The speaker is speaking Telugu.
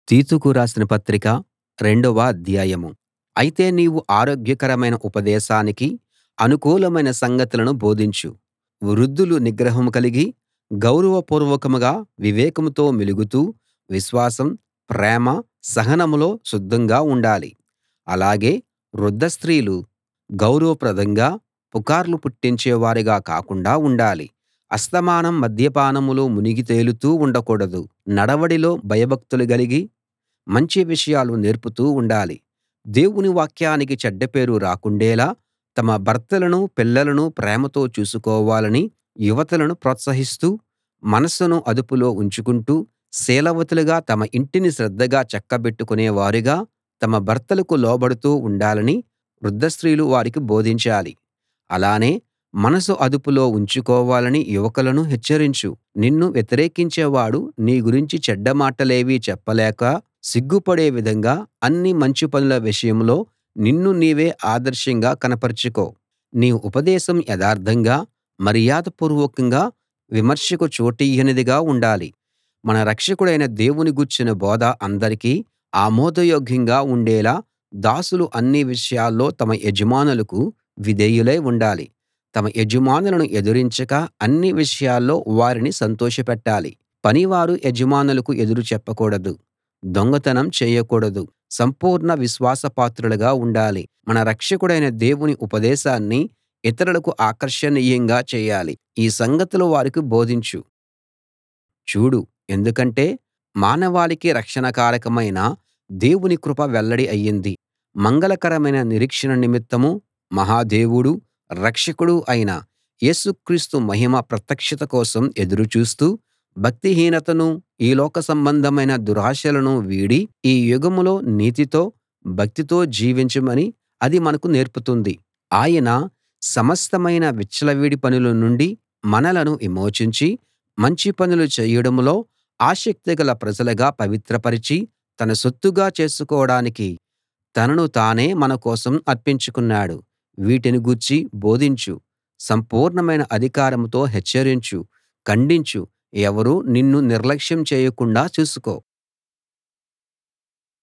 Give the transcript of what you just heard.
తీతుకు రాసిన పత్రిక రెండవ అధ్యాయం అయితే నీవు ఆరోగ్యకరమైన ఉపదేశానికి అనుకూలమైన సంగతులను బోధించు వృద్ధులు నిగ్రహం కలిగి గౌరవపూర్వకంగా వివేకంతో మెలుగుతూ విశ్వాసం ప్రేమ సహనంలో శుద్ధంగా ఉండాలి అలాగే వృద్ధ స్త్రీలు గౌరవప్రదంగా పుకార్లు పుట్టించేవారుగా కాకుండా ఉండాలి అస్తమానం మద్యపానంలో మునిగి తేలుతూ ఉండకూడదు నడవడిలో భయభక్తులు గలిగి మంచి విషయాలు నేర్పుతూ ఉండాలి దేవుని వాక్యానికి చెడ్డ పేరు రాకుండేలా తమ భర్తలనూ పిల్లలనూ ప్రేమతో చూసుకోవాలని యువతులను ప్రోత్సహిస్తూ మనసును అదుపులో ఉంచుకుంటూ శీలవతులుగా తమ ఇంటిని శ్రద్ధగా చక్కబెట్టుకునే వారుగా తమ భర్తలకు లోబడుతూ ఉండాలని వృద్ధ స్త్రీలు వారికి బోధించాలి అలానే మనసు అదుపులో ఉంచుకోవాలని యువకులను హెచ్చరించు నిన్ను వ్యతిరేకించేవాడు నీ గురించి చెడ్డ మాటలేవీ చెప్పలేక సిగ్గుపడే విధంగా అన్ని మంచి పనుల విషయంలో నిన్ను నీవే ఆదర్శంగా కనపరచుకో నీ ఉపదేశం యథార్థంగా మర్యాదపూర్వకంగా విమర్శకు చోటియ్యనిదిగా ఉండాలి మన రక్షకుడైన దేవుని గూర్చిన బోధ అందరికీ ఆమోదయోగ్యంగా ఉండేలా దాసులు అన్ని విషయాల్లో తమ యజమానులకు విధేయులై ఉండాలి తమ యజమానులను ఎదిరించక అన్ని విషయాల్లో వారిని సంతోషపెట్టాలి పనివారు యజమానులకు ఎదురు చెప్పకూడదు దొంగతనం చేయకూడదు సంపూర్ణ విశ్వాసపాత్రులుగా ఉండాలి మన రక్షకుడైన దేవుని ఉపదేశాన్ని ఇతరులకు ఆకర్షణీయంగా చేయాలి ఈ సంగతులు వారికి బోధించు చూడు ఎందుకంటే మానవాళికి రక్షణకారకమైన దేవుని కృప వెల్లడి అయింది మంగళకరమైన నిరీక్షణ నిమిత్తం మహా దేవుడూ రక్షకుడూ అయిన యేసు క్రీస్తు మహిమ ప్రత్యక్షత కోసం ఎదురు చూస్తూ భక్తిహీనతనూ ఈ లోక సంబంధమైన దురాశలను వీడి ఈ యుగంలో నీతితో భక్తితో జీవించమని అది మనకు నేర్పుతుంది ఆయన సమస్తమైన విచ్చలవిడి పనుల నుండి మనలను విమోచించి మంచి పనులు చేయడంలో ఆసక్తిగల ప్రజలుగా పవిత్రపరచి తన సొత్తుగా చేసుకోడానికి తనను తానే మన కోసం అర్పించుకున్నాడు వీటిని గూర్చి బోధించు సంపూర్ణమైన అధికారంతో హెచ్చరించు ఖండించు ఎవరూ నిన్ను నిర్లక్ష్యం చేయకుండా చూసుకో